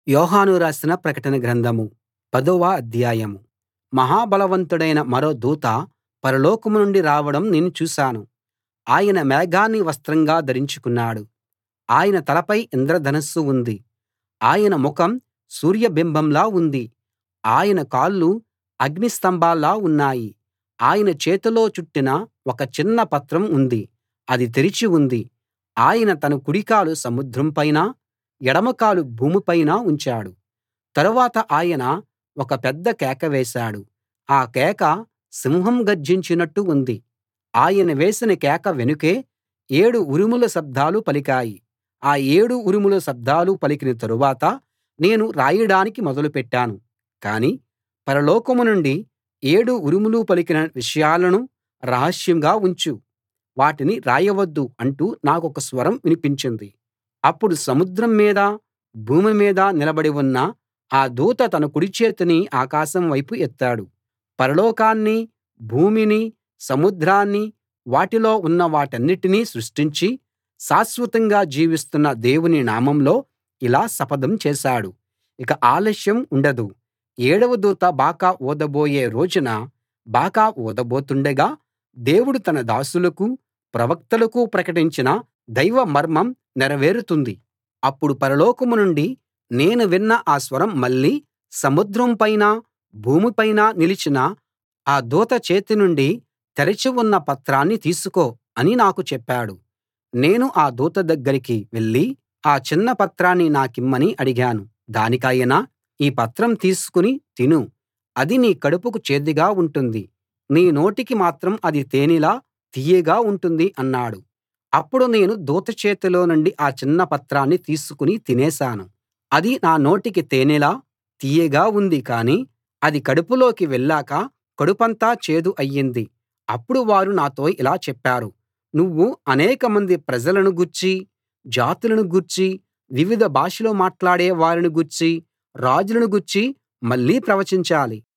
యోహాను రాసిన ప్రకటన గ్రంథం పదవ అధ్యాయం మహాబలవంతుడైన మరో దూత పరలోకం నుండి రావడం నేను చూశాను ఆయన మేఘాన్ని వస్త్రంగా ధరించుకున్నాడు ఆయన తలపై ఇంద్రధనుస్సు ఉంది ఆయన ముఖం సూర్యబింబంలా ఉంది ఆయన కాళ్ళు అగ్ని స్తంభాల్లా ఉన్నాయి ఆయన చేతిలో చుట్టిన ఒక చిన్న పత్రం ఉంది అది తెరిచి ఉంది ఆయన తన కుడి కాలు సముద్రం పైనా ఎడమ కాలు భూమి పైనా ఉంచాడు తరువాత ఆయన ఒక పెద్ద కేక వేశాడు ఆ కేక సింహం గర్జించినట్టు ఉంది ఆయన వేసిన కేక వెనుకే ఏడు ఉరుముల శబ్దాలు పలికాయి ఆ ఏడు ఉరుముల శబ్దాలు పలికిన తరువాత నేను రాయడానికి మొదలు పెట్టాను కానీ పరలోకం నుండి ఏడు ఉరుములు పలికిన విషయాలను రహస్యంగా ఉంచు వాటిని రాయవద్దు అంటూ నాకొక స్వరం వినిపించింది అప్పుడు సముద్రం మీదా భూమి మీదా నిలబడి ఉన్న ఆ దూత తన కుడి చేతిని ఆకాశం వైపు ఎత్తాడు పరలోకాన్నీ భూమినీ సముద్రాన్నీ వాటిలో ఉన్న వాటన్నిటినీ సృష్టించి శాశ్వతంగా జీవిస్తున్న దేవుని నామంలో ఇలా శపథం చేశాడు ఇక ఆలస్యం ఉండదు ఏడవ దూత బాకా ఊదబోయే రోజున బాకా ఊదబోతుండగా దేవుడు తన దాసులకూ ప్రవక్తలకూ ప్రకటించిన దైవ మర్మం నెరవేరుతుంది అప్పుడు పరలోకం నుండి నేను విన్న ఆ స్వరం మళ్ళీ సముద్రం పైనా భూమి పైనా నిలిచిన ఆ దూత చేతి నుండి తెరచి ఉన్న పత్రాన్ని తీసుకో అని నాకు చెప్పాడు నేను ఆ దూత దగ్గరికి వెళ్లి ఆ చిన్న పత్రాన్ని నాకిమ్మని అడిగాను దానికాయన ఈ పత్రం తీసుకుని తిను అది నీ కడుపుకు చేదుగా ఉంటుంది నీ నోటికి మాత్రం అది తేనెలా తియ్యగా ఉంటుంది అన్నాడు అప్పుడు నేను దూత చేతిలో నుండి ఆ చిన్న పత్రాన్ని తీసుకుని తినేశాను అది నా నోటికి తేనెలా తియ్యగా ఉంది కానీ అది కడుపులోకి వెళ్ళాక కడుపంతా చేదు అయ్యింది అప్పుడు వారు నాతో ఇలా చెప్పారు నువ్వు అనేకమంది ప్రజలను గూర్చీ జాతులను గూర్చీ వివిధ భాషలు మాట్లాడే వారిని గూర్చీ రాజులను గూర్చీ మళ్ళీ ప్రవచించాలి